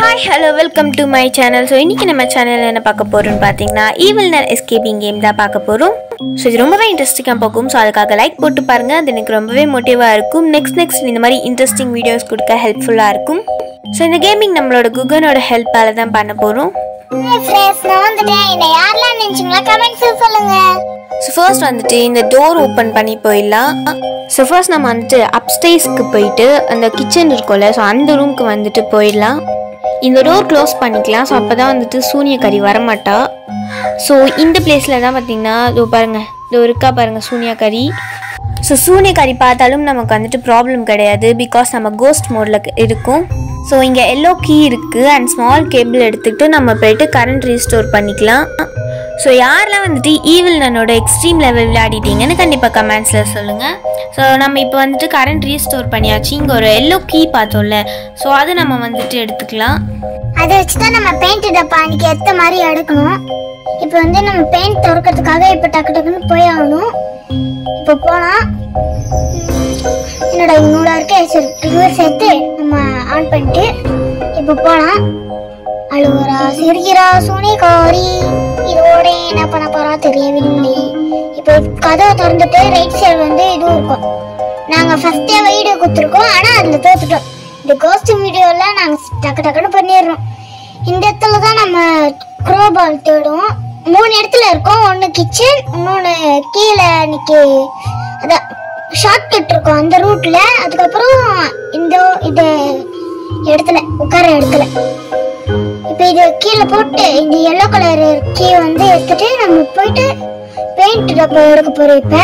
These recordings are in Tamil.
hi hello welcome to my channel so இன்றைக்கி நம்ம சேனலில் என்ன பார்க்க போகிறோம்னு பார்த்தீங்கன்னா ஈவில் நர் எஸ்கேப்பிங் கேம் தான் பார்க்க போகிறோம் ஸோ இது ரொம்பவே இன்ட்ரெஸ்டிங்காக போகும் ஸோ அதுக்காக லைக் போட்டு பாருங்கள் அது எனக்கு ரொம்பவே மோட்டிவாக இருக்கும் நெக்ஸ்ட் நெக்ஸ்ட் இந்த மாதிரி இன்ட்ரெஸ்டிங் வீடியோஸ் கொடுக்க ஹெல்ப்ஃபுல்லாக இருக்கும் ஸோ இந்த கேமிங் நம்மளோட குகனோட ஹெல்ப்பால் தான் பண்ண போகிறோம் ஃப்ரெண்ட்ஸ் நான் வந்துட்டேன் என்ன யாரெல்லாம் நினைச்சீங்களா கமெண்ட்ஸ் சொல்லுங்க ஸோ ஃபர்ஸ்ட் வந்துட்டு இந்த டோர் ஓப்பன் பண்ணி போயிடலாம் ஸோ ஃபர்ஸ்ட் நம்ம வந்துட்டு அப்ஸ்டேஸ்க்கு போயிட்டு அந்த கிச்சன் இருக்கும்ல ஸோ அந்த ரூம்க்கு வந்துட்டு போயிடலாம் இந்த டோர் க்ளோஸ் பண்ணிக்கலாம் ஸோ அப்போ தான் வந்துட்டு சூனியக்கறி வரமாட்டா ஸோ இந்த பிளேஸில் தான் பார்த்தீங்கன்னா இதோ பாருங்க இதோ இருக்கா பாருங்க சூனியக்கறி ஸோ சூனியக்கறி பார்த்தாலும் நமக்கு வந்துட்டு ப்ராப்ளம் கிடையாது பிகாஸ் நம்ம கோஸ்ட் மோடில் இருக்கும் ஸோ இங்கே எல்லோ கீ இருக்குது அண்ட் ஸ்மால் கேபிள் எடுத்துக்கிட்டு நம்ம போயிட்டு கரண்ட் ரீஸ்டோர் பண்ணிக்கலாம் ஸோ யாரெல்லாம் வந்துட்டு ஈவில் நன்னோட எக்ஸ்ட்ரீம் லெவல் விளையாடிட்டீங்கன்னு கண்டிப்பாக கமெண்ட்ஸில் சொல்லுங்கள் ஸோ நம்ம இப்போ வந்துட்டு கரண்ட் ரீஸ்டோர் பண்ணியாச்சு இங்கே ஒரு எல்லோ கீ பார்த்தோம்ல ஸோ அதை நம்ம வந்துட்டு எடுத்துக்கலாம் அதை வச்சு தான் நம்ம பெயிண்ட் டப்பா அன்னைக்கு ஏற்ற மாதிரி எடுக்கணும் இப்போ வந்து நம்ம பெயிண்ட் திறக்கிறதுக்காக இப்போ டக்கு டக்குன்னு போய் ஆகணும் இப்போ போனால் என்னோட இன்னொரு இருக்க ரிவர் சேர்த்து நம்ம ஆன் பண்ணிட்டு இப்போ போகலாம் அழுகுறா சிரிக்கிறா சூனிகாரி இதோட என்ன பண்ண போறா தெரியவில்லை இப்போ கதவை திறந்துட்டு ரைட் சைடு வந்து இதுவும் இருக்கும் நாங்க ஃபர்ஸ்டே வீடியோ கொடுத்துருக்கோம் ஆனா அதுல தோத்துட்டோம் இந்த கோஸ்ட் வீடியோல நாங்க டக்கு டக்குன்னு பண்ணிடுறோம் இந்த இடத்துல தான் நம்ம க்ரோபால் தேடுவோம் மூணு இடத்துல இருக்கோம் ஒன்று கிச்சன் இன்னொன்று கீழே இன்னைக்கு அதான் ஷார்ட் கட் இருக்கும் அந்த ரூட்ல அதுக்கப்புறம் இந்த இது இடத்துல உட்கார இடத்துல இப்போ இது கீழே போட்டு இந்த எல்லோ கலர் கீ வந்து எடுத்துட்டு நம்ம போயிட்டு பெயிண்ட் டப்பா எடுக்க போறோம் இப்போ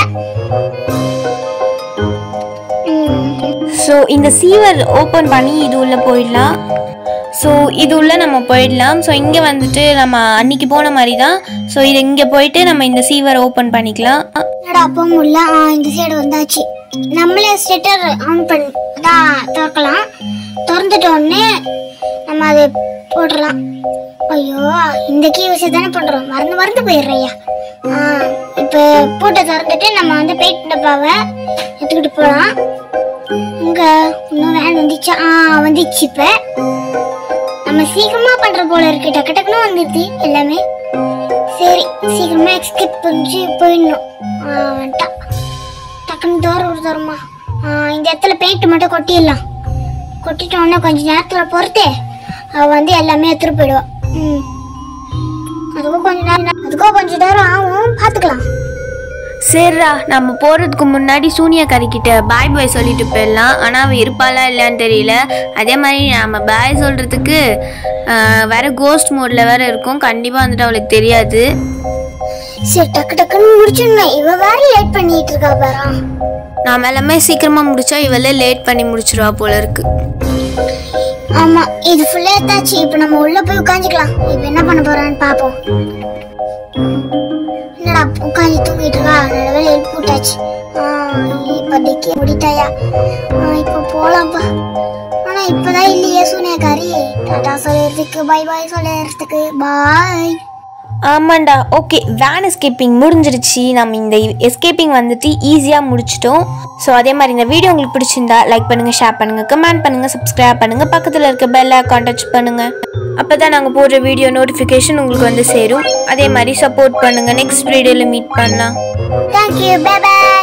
ஸோ இந்த சீவர் ஓப்பன் பண்ணி இது உள்ளே போயிடலாம் ஸோ இது உள்ள நம்ம போயிடலாம் ஸோ இங்கே வந்துட்டு நம்ம அன்னைக்கு போன மாதிரி தான் ஸோ இது இங்கே போயிட்டு நம்ம இந்த சீவர் ஓப்பன் பண்ணிக்கலாம் என்னடா அப்போ முடியல ஆ இந்த சைடு வந்தாச்சு நம்மளே ஸ்வெட்டர் ஆன் பண்ணி தான் திறக்கலாம் திறந்துட்ட உடனே நம்ம அதை போட்டுடலாம் ஐயோ இந்த கீ விஷயம் தானே பண்றோம் மறந்து மறந்து போயிடுறையா ஆ இப்போ பூட்டை திறந்துட்டு நம்ம வந்து பெயிண்ட் டப்பாவை எடுத்துக்கிட்டு போகலாம் இங்க இன்னும் வேன் வந்துச்சா ஆ வந்துச்சு இப்போ நம்ம சீக்கிரமா பண்ற போல இருக்கு டக்கு டக்குன்னு வந்துடுது எல்லாமே சரி சீக்கிரமா எக்ஸ்கேப் பண்ணி போயிடணும் ஆ, வந்துட்டான் டக்குன்னு தோற ஒரு தரமா இந்த இடத்துல பெயிண்ட் மட்டும் கொட்டிடலாம் கொட்டிட்ட உடனே கொஞ்ச நேரத்துல பொறுத்து அவ வந்து எல்லாமே எடுத்துட்டு போயிடுவா ம் அதுக்கும் கொஞ்ச நேரம் அதுக்கும் கொஞ்ச நேரம் ஆகும் பார்த்துக்கலாம் சரிடா நம்ம போகிறதுக்கு முன்னாடி சூனியா கறிக்கிட்ட பாய் பாய் சொல்லிட்டு போயிடலாம் ஆனால் அவள் இருப்பாளா இல்லையான்னு தெரியல அதே மாதிரி நம்ம பாய் சொல்கிறதுக்கு வேற கோஸ்ட் மோடில் வேற இருக்கும் கண்டிப்பாக வந்துட்டு அவளுக்கு தெரியாது சரி டக்கு டக்குன்னு முடிச்சிடணும் இவ வேற லேட் பண்ணிட்டு இருக்கா பாரா நாம எல்லாமே சீக்கிரமாக முடிச்சா இவளே லேட் பண்ணி முடிச்சிருவா போல இருக்கு ஆமா இது ஃபுல்லா எடுத்தாச்சு இப்போ நம்ம உள்ள போய் உட்காந்துக்கலாம் இப்போ என்ன பண்ண போறான்னு பாப்போம் என்னடா உட்காந்து தூங்கிட்டு இருக்கா நல்ல வேலை எழுப்பி விட்டாச்சு ஆ, இப்போதைக்கு முடிட்டாயா ஆ, இப்போ போலாம்ப்பா ஆனா இப்பதான் இல்லையே சூனியக்காரி டாடா சொல்லுறதுக்கு பை பாய் சொல்லுறதுக்கு பாய் ஆமாண்டா ஓகே வேன் எஸ்கேப்பிங் முடிஞ்சிருச்சு நம்ம இந்த எஸ்கேப்பிங் வந்துட்டு ஈஸியாக முடிச்சிட்டோம் ஸோ அதே மாதிரி இந்த வீடியோ உங்களுக்கு பிடிச்சிருந்தா லைக் பண்ணுங்கள் ஷேர் பண்ணுங்கள் கமெண்ட் பண்ணுங்கள் சப்ஸ்கிரைப் பண்ணுங்கள் பக்கத்தில் இருக்க பெல் ஐக்கான் டச் பண்ணுங்கள் அப்போ தான் நாங்கள் போடுற வீடியோ நோட்டிஃபிகேஷன் உங்களுக்கு வந்து சேரும் அதே மாதிரி சப்போர்ட் பண்ணுங்கள் நெக்ஸ்ட் வீடியோவில் மீட் பண்ணலாம் தேங்க்யூ பை பாய்